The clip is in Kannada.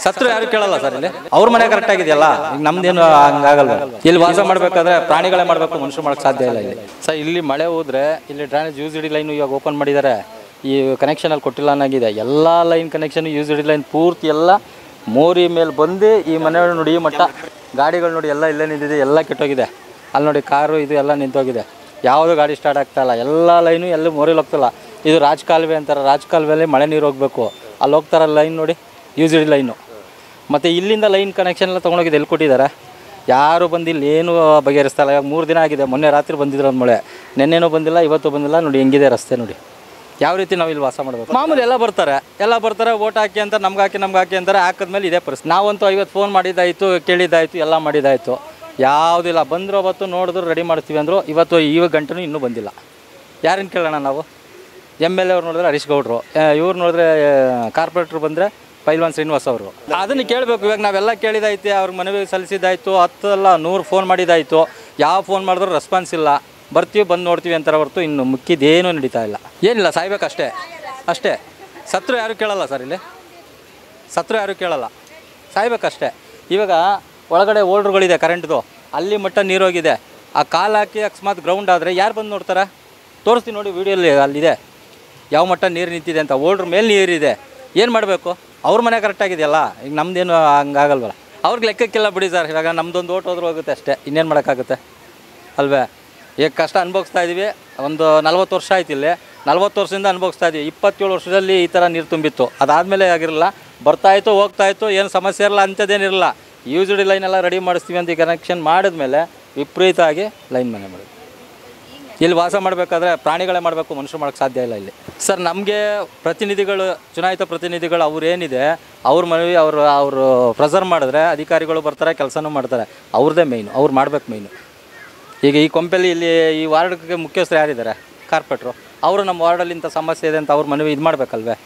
ಸತ್ರು ಯಾರು ಕೇಳಲ್ಲ ಸರ್ ಇಲ್ಲಿ ಅವ್ರ ಮನೆ ಕರೆಕ್ಟ್ ಆಗಿದೆಯಲ್ಲ ಈಗ ನಮ್ದೇನು ಹಂಗಾಗಲ್ಲ ಇಲ್ಲಿ ವಾಸ ಮಾಡ್ಬೇಕಾದ್ರೆ ಪ್ರಾಣಿಗಳೇ ಮಾಡಬೇಕು ಮನುಷ್ಯರು ಮಾಡಕ್ ಸಾಧ್ಯ ಇಲ್ಲ ಇಲ್ಲಿ ಸರ್ ಇಲ್ಲಿ ಮಳೆ ಹೋದ್ರೆ ಇಲ್ಲಿ ಡ್ರೈನೇಜ್ ಯೂಸ್ ಇಡಿ ಲೈನ್ ಇವಾಗ ಓಪನ್ ಮಾಡಿದ್ದಾರೆ ಈ ಕನೆಕ್ಷನ್ ಅಲ್ಲಿ ಕೊಟ್ಟಿಲ್ಲ ಅನ್ನಂಗಿದೆ ಎಲ್ಲ line connection used line ಪೂರ್ತಿ ಎಲ್ಲ ಮೋರಿ ಮೇಲೆ ಬಂದು ಈ ಮನೆ ನೋಡಿ ಈ ಮಟ್ಟ ಗಾಡಿಗಳು ನೋಡಿ ಎಲ್ಲ ಇಲ್ಲೇ ನಿಂತಿದೆ ಎಲ್ಲ ಕೆಟ್ಟೋಗಿದೆ ಅಲ್ಲಿ ನೋಡಿ ಕಾರು ಇದು ಎಲ್ಲ ನಿಂತೋಗಿದೆ ಯಾವುದು ಗಾಡಿ ಸ್ಟಾರ್ಟ್ ಆಗ್ತಾ ಇಲ್ಲ ಎಲ್ಲ ಲೈನು ಎಲ್ಲ ಮೋರಿಲಿ ಹೋಗ್ತಿಲ್ಲ ಇದು ರಾಜ್ ಕಾಲುವೆ ಅಂತಾರೆ ರಾಜ್ ಕಾಲುವೆಯಲ್ಲಿ ಮಳೆ ನೀರು ಹೋಗಬೇಕು ಅಲ್ಲಿ ಹೋಗ್ತಾರ ಲೈನ್ ನೋಡಿ ಯೂಸ್ ಇಡಿ ಲೈನು ಮತ್ತು ಇಲ್ಲಿಂದ ಲೈನ್ ಕನೆಕ್ಷನ್ ಎಲ್ಲ ತೊಗೊಂಡೋಗಿದೆ ಎಲ್ಲಿ ಕೊಟ್ಟಿದ್ದಾರೆ ಯಾರು ಬಂದು ಇಲ್ಲಿ ಏನು ಬಗೆಹರಿಸ್ತಾ ಇಲ್ಲ ಇವಾಗ ಮೂರು ದಿನ ಆಗಿದೆ ಮೊನ್ನೆ ರಾತ್ರಿ ಬಂದಿದ್ರು ಒಂದು ಮಳೆ ನೆನ್ನೆನೂ ಬಂದಿಲ್ಲ ಇವತ್ತು ಬಂದಿಲ್ಲ ನೋಡಿ ಹೆಂಗಿದೆ ರಸ್ತೆ ನೋಡಿ ಯಾವ ರೀತಿ ನಾವು ಇಲ್ಲಿ ವಾಸ ಮಾಡಬೇಕು ಮಾಮೂಲಿ ಎಲ್ಲ ಬರ್ತಾರೆ ಎಲ್ಲ ಬರ್ತಾರೆ ಓಟ್ ಹಾಕಿ ಅಂತ ನಮ್ಗೆ ಹಾಕಿ ನಮ್ಗೆ ಹಾಕಿ ಅಂತಾರೆ ಹಾಕಿದ್ಮೇಲೆ ಇದೇ ಪರಿಸ್ಥಿತಿ ನಾವಂತೂ ಐವತ್ತು ಫೋನ್ ಮಾಡಿದ್ದಾಯಿತು ಕೇಳಿದ್ದಾಯಿತು ಎಲ್ಲ ಮಾಡಿದ್ದಾಯಿತು ಯಾವುದಿಲ್ಲ ಬಂದರು ಅವತ್ತು ನೋಡಿದ್ರು ರೆಡಿ ಮಾಡ್ತೀವಿ ಅಂದರು ಇವತ್ತು ಈ ಗಂಟೆನೂ ಇನ್ನೂ ಬಂದಿಲ್ಲ ಯಾರನ್ನು ಕೇಳೋಣ ನಾವು ಎಮ್ ಎಲ್ ಎ ಅವ್ರು ನೋಡಿದ್ರೆ ಹರೀಶ್ ಗೌಡ್ರು ಇವ್ರು ನೋಡಿದ್ರೆ ಕಾರ್ಪೊರೇಟ್ರು ಬಂದರೆ ಪೈಲ್ವಾನ್ ಶ್ರೀನಿವಾಸ್ ಅವರು ಅದನ್ನು ಕೇಳಬೇಕು ಇವಾಗ ನಾವೆಲ್ಲ ಕೇಳಿದಾಯ್ತು ಅವ್ರಿಗೆ ಮನವಿ ಸಲ್ಲಿಸಿದ್ದಾಯ್ತು ಹತ್ತಲ್ಲ ನೂರು ಫೋನ್ ಮಾಡಿದ್ದಾಯ್ತು ಯಾವ ಫೋನ್ ಮಾಡಿದ್ರು ರೆಸ್ಪಾನ್ಸ್ ಇಲ್ಲ ಬರ್ತೀವಿ ಬಂದು ನೋಡ್ತೀವಿ ಅಂತಾರೆ ಹೊರತು ಇನ್ನು ಮುಕ್ಕಿದೇನೂ ನಡೀತಾ ಇಲ್ಲ ಏನಿಲ್ಲ ಸಾಯ್ಬೇಕಷ್ಟೇ ಅಷ್ಟೇ ಸತ್ರು ಯಾರು ಕೇಳಲ್ಲ ಸರ್ ಇಲ್ಲಿ ಸತ್ರು ಯಾರು ಕೇಳಲ್ಲ ಸಾಯ್ಬೇಕಷ್ಟೇ ಇವಾಗ ಒಳಗಡೆ ಓಲ್ಡ್ರುಗಳಿದೆ ಕರೆಂಟ್ದು ಅಲ್ಲಿ ಮಟ್ಟ ನೀರೋಗಿದೆ ಆ ಕಾಲು ಹಾಕಿ ಅಕಸ್ಮಾತ್ ಗ್ರೌಂಡ್ ಆದರೆ ಯಾರು ಬಂದು ನೋಡ್ತಾರೆ ತೋರಿಸ್ತೀನಿ ನೋಡಿ ವೀಡಿಯೋಲಿ ಅಲ್ಲಿದೆ ಯಾವ ಮಟ್ಟ ನೀರು ನಿಂತಿದೆ ಅಂತ ಓಲ್ಡ್ರ ಮೇಲೆ ನೀರಿದೆ ಏನು ಮಾಡಬೇಕು ಅವ್ರ ಮನೆ ಕರೆಕ್ಟಾಗಿದೆಯಲ್ಲ ಈಗ ನಮ್ದೇನು ಹಂಗಾಗಲ್ವಲ್ಲ ಅವ್ರಿಗೆ ಲೆಕ್ಕಕ್ಕಿಲ್ಲ ಬಿಡಿ ಸರ್ ಇವಾಗ ನಮ್ದೊಂದು ಓಟ್ ಹೋದ್ರೂ ಹೋಗುತ್ತೆ ಅಷ್ಟೇ ಇನ್ನೇನು ಮಾಡೋಕ್ಕಾಗುತ್ತೆ ಅಲ್ವೇ ಈಗ ಕಷ್ಟ ಅನುಭವಿಸ್ತಾ ಇದ್ದೀವಿ ಒಂದು ನಲ್ವತ್ತು ವರ್ಷ ಆಯ್ತು ಇಲ್ಲಿ ನಲ್ವತ್ತು ವರ್ಷದಿಂದ ಅನುಭವಿಸ್ತಾ ಇದ್ದೀವಿ ಇಪ್ಪತ್ತೇಳು ವರ್ಷದಲ್ಲಿ ಈ ಥರ ನೀರು ತುಂಬಿತ್ತು ಅದಾದಮೇಲೆ ಆಗಿರಲ್ಲ ಬರ್ತಾ ಇತ್ತು ಹೋಗ್ತಾ ಇತ್ತು ಏನು ಸಮಸ್ಯೆ ಇರಲ್ಲ ಅಂಥದ್ದೇನಿರಲ್ಲ ಯೂಸ್ಡ್ ಲೈನ್ ಎಲ್ಲ ರೆಡಿ ಮಾಡಿಸ್ತೀವಿ ಅಂತ ಕನೆಕ್ಷನ್ ಮಾಡಿದ್ಮೇಲೆ ವಿಪರೀತ ಆಗಿ ಲೈನ್ ಮನೆ ಮಾಡೋದು ಇಲ್ಲಿ ವಾಸ ಮಾಡಬೇಕಾದ್ರೆ ಪ್ರಾಣಿಗಳೇ ಮಾಡಬೇಕು ಮನುಷ್ಯರು ಮಾಡೋಕ್ಕೆ ಸಾಧ್ಯ ಇಲ್ಲ ಇಲ್ಲಿ ಸರ್ ನಮಗೆ ಪ್ರತಿನಿಧಿಗಳು ಚುನಾಯಿತ ಪ್ರತಿನಿಧಿಗಳು ಅವ್ರೇನಿದೆ ಅವ್ರ ಮನವಿ ಅವರು ಅವರು ಪ್ರೆಸರ್ ಮಾಡಿದ್ರೆ ಅಧಿಕಾರಿಗಳು ಬರ್ತಾರೆ ಕೆಲಸನೂ ಮಾಡ್ತಾರೆ ಅವ್ರದ್ದೇ ಮೇಯ್ನು ಅವ್ರು ಮಾಡ್ಬೇಕು ಮೇಯ್ನು ಈಗ ಈ ಕೊಂಪೆಲಿ ಇಲ್ಲಿ ಈ ವಾರ್ಡ್ಗೆ ಮುಖ್ಯಸ್ಥರು ಯಾರಿದ್ದಾರೆ ಕಾರ್ಪೊರೇಟ್ರು ಅವರು ನಮ್ಮ ವಾರ್ಡಲ್ಲಿ ಇಂಥ ಸಮಸ್ಯೆ ಇದೆ ಅಂತ ಅವ್ರ ಮನವಿ ಇದು ಮಾಡಬೇಕಲ್ವೇ